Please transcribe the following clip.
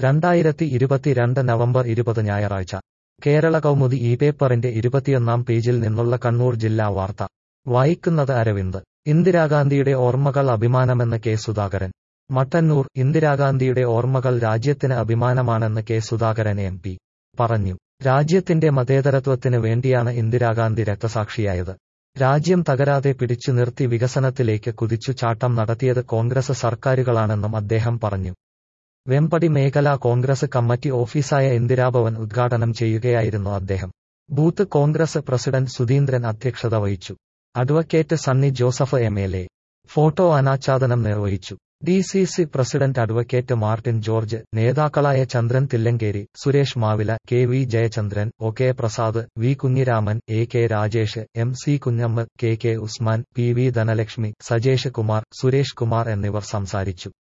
രണ്ടായിരത്തി ഇരുപത്തിരണ്ട് നവംബർ ഇരുപത് ഞായറാഴ്ച കേരള കൗമുദി ഈ പേപ്പറിന്റെ ഇരുപത്തിയൊന്നാം പേജിൽ നിന്നുള്ള കണ്ണൂർ ജില്ലാ വാർത്ത വായിക്കുന്നത് അരവിന്ദ് ഇന്ദിരാഗാന്ധിയുടെ ഓർമ്മകൾ അഭിമാനമെന്ന് കെ സുധാകരൻ മട്ടന്നൂർ ഇന്ദിരാഗാന്ധിയുടെ ഓർമ്മകൾ രാജ്യത്തിന് അഭിമാനമാണെന്ന് കെ സുധാകരൻ എം പി പറഞ്ഞു രാജ്യത്തിന്റെ മതേതരത്വത്തിന് വേണ്ടിയാണ് ഇന്ദിരാഗാന്ധി രക്തസാക്ഷിയായത് രാജ്യം തകരാതെ പിടിച്ചു നിർത്തി വികസനത്തിലേക്ക് കുതിച്ചു ചാട്ടം നടത്തിയത് കോൺഗ്രസ് സർക്കാരുകളാണെന്നും അദ്ദേഹം പറഞ്ഞു വെമ്പടി മേഖലാ കോൺഗ്രസ് കമ്മിറ്റി ഓഫീസായ ഇന്ദിരാഭവൻ ഉദ്ഘാടനം ചെയ്യുകയായിരുന്നു അദ്ദേഹം ബൂത്ത് കോൺഗ്രസ് പ്രസിഡന്റ് സുധീന്ദ്രൻ അധ്യക്ഷത വഹിച്ചു advocate Sunny Joseph M L A photo അനാച്ഛാദനം നിർവഹിച്ചു D C C president advocate Martin George നേതാക്കളായ Chandran Thillankeri Suresh Mavila K V Jayachandran O K Prasad V Kunhiraman A K Rajesh M C Kunhamma K K Usman P V Dhanalakshmi Sajesh Kumar Suresh Kumar എന്നിവർ സംസാരിച്ചു